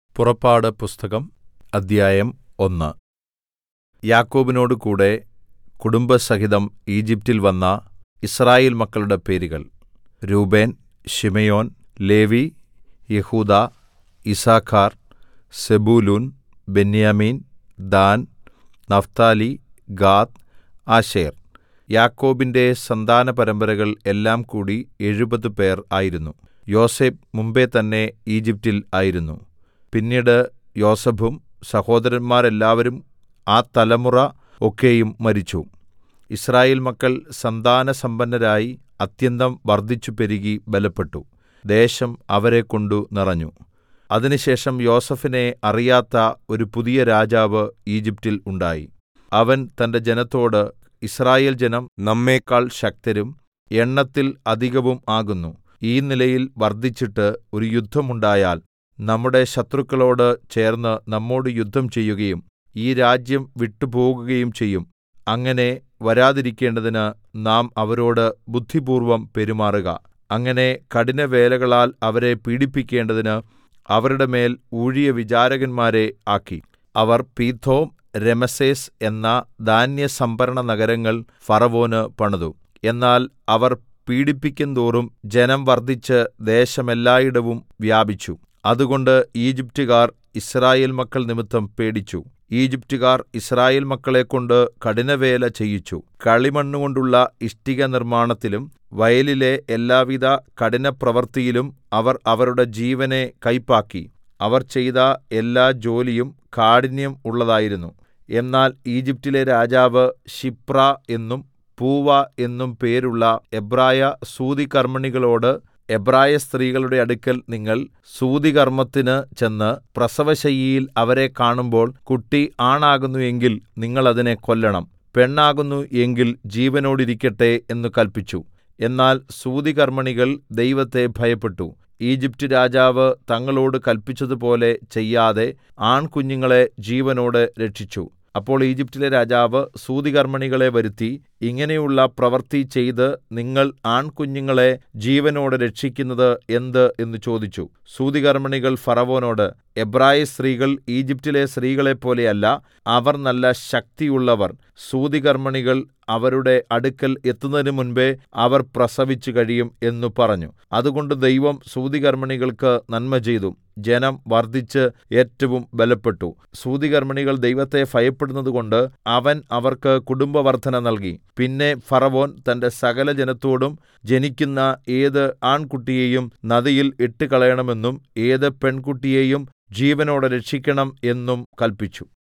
പുറപ്പാട് പുസ്തകം അദ്ധ്യായം ഒന്ന് യാക്കോബിനോടുകൂടെ കുടുംബസഹിതം ഈജിപ്റ്റിൽ വന്ന യിസ്രായേൽ മക്കളുടെ പേരുകൾ രൂബേൻ ശിമെയോൻ ലേവി യെഹൂദാ Issachar Zebulun Benjamin Dan Naphtali Gad Asher യാക്കോബിന്റെ സന്താനപരമ്പരകൾ എല്ലാംകൂടി എഴുപത് പേർ ആയിരുന്നു യോസേഫ് മുമ്പെ തന്നെ ഈജിപ്റ്റിൽ ആയിരുന്നു പിന്നീട് യോസേഫും സഹോദരന്മാരെല്ലാവരും ആ തലമുറ ഒക്കെയും മരിച്ചു യിസ്രായേൽ മക്കൾ സന്താനസമ്പന്നരായി അത്യന്തം വർദ്ധിച്ചു പെരുകി ബലപ്പെട്ടു ദേശം അവരെക്കൊണ്ടു നിറഞ്ഞു അതിനുശേഷം യോസേഫിനെ അറിയാത്ത ഒരു പുതിയ രാജാവ് ഈജിപ്റ്റിൽ ഉണ്ടായി അവൻ തന്റെ ജനത്തോട് യിസ്രായേൽ ജനം നമ്മെക്കാൾ ശക്തരും എണ്ണത്തിൽ അധികവും ആകുന്നു ഈ നിലയിൽ വർദ്ധിച്ചിട്ട് ഒരു യുദ്ധം ഉണ്ടായാൽ നമ്മുടെ ശത്രുക്കളോട് ചേർന്ന് നമ്മോട് യുദ്ധം ചെയ്യുകയും ഈ രാജ്യം വിട്ടുപോകുകയും ചെയ്യും അങ്ങനെ വരാതിരിക്കേണ്ടതിന് നാം അവരോട് ബുദ്ധിപൂർവ്വം പെരുമാറുക അങ്ങനെ കഠിനവേലകളാൽ അവരെ പീഡിപ്പിക്കേണ്ടതിന് അവരുടെ മേൽ ഊഴിയവിചാരകന്മാരെ ആക്കി അവർ പീഥോം രമസേസ് എന്ന ധാന്യസംഭരണ നഗരങ്ങൾ ഫറവോന് പണിതു എന്നാൽ അവർ പീഡിപ്പിക്കുന്തോറും ജനം വർദ്ധിച്ച് ദേശമെല്ലായിടവും വ്യാപിച്ചു അതുകൊണ്ട് ഈജിപ്റ്റുകാർ യിസ്രായേൽ മക്കൾ നിമിത്തം പേടിച്ചു ഈജിപ്റ്റുകാർ യിസ്രായേൽ മക്കളെക്കൊണ്ട് കഠിനവേല ചെയ്യിച്ചു കളിമണ്ണുകൊണ്ടുള്ള ഇഷ്ടിക നിർമ്മാണത്തിലും വയലിലെ എല്ലാവിധ കഠിനപ്രവൃത്തിയിലും അവർ അവരുടെ ജീവനെ കയ്പാക്കി അവർ ചെയ്ത എല്ലാ ജോലിയും കാഠിന്യം ഉള്ളതായിരുന്നു എന്നാൽ ഈജിപ്റ്റിലെ രാജാവ് ശിപ്രാ എന്നും പൂവ എന്നും പേരുള്ള എബ്രായ സൂതികർമ്മിണികളോട് എബ്രായസ്ത്രീകളുടെ അടുക്കൽ നിങ്ങൾ സൂതികർമ്മത്തിന് ചെന്ന് പ്രസവശയ്യയിൽ അവരെ കാണുമ്പോൾ കുട്ടി ആണാകുന്നു എങ്കിൽ നിങ്ങൾ അതിനെ കൊല്ലണം പെണ്ണാകുന്നു എങ്കിൽ ജീവനോടിരിക്കട്ടെ എന്ന് കല്പിച്ചു എന്നാൽ സൂതികർമ്മിണികൾ ദൈവത്തെ ഭയപ്പെട്ടു ഈജിപ്റ്റ് രാജാവ് തങ്ങളോട് കല്പിച്ചതുപോലെ ചെയ്യാതെ ആൺകുഞ്ഞുങ്ങളെ ജീവനോടെ രക്ഷിച്ചു അപ്പോൾ ഈജിപ്റ്റിലെ രാജാവ് സൂതികർമ്മിണികളെ വരുത്തി ഇങ്ങനെയുള്ള പ്രവൃത്തി ചെയ്ത് നിങ്ങൾ ആൺകുഞ്ഞുങ്ങളെ ജീവനോടെ രക്ഷിക്കുന്നത് എന്ത് എന്ന് ചോദിച്ചു സൂതികർമ്മിണികൾ ഫറവോനോട് എബ്രായ സ്ത്രീകൾ ഈജിപ്റ്റിലെ സ്ത്രീകളെപ്പോലെയല്ല അവർ നല്ല ശക്തിയുള്ളവർ സൂതികർമ്മിണികൾ അവരുടെ അടുക്കൽ എത്തുന്നതിന് മുൻപേ അവർ പ്രസവിച്ചു കഴിയും എന്നു പറഞ്ഞു അതുകൊണ്ട് ദൈവം സൂതികർമ്മിണികൾക്ക് നന്മ ചെയ്തു ജനം വർദ്ധിച്ച് ഏറ്റവും ബലപ്പെട്ടു സൂതികർമ്മിണികൾ ദൈവത്തെ ഭയപ്പെടുന്നതുകൊണ്ട് അവൻ അവർക്ക് കുടുംബവർദ്ധന നൽകി പിന്നെ ഫറവോൻ തന്റെ സകല ജനത്തോടും ജനിക്കുന്ന ഏത് ആൺകുട്ടിയെയും നദിയിൽ ഇട്ടുകളയണമെന്നും ഏത് പെൺകുട്ടിയെയും ജീവനോടെ രക്ഷിക്കണം എന്നും കല്പിച്ചു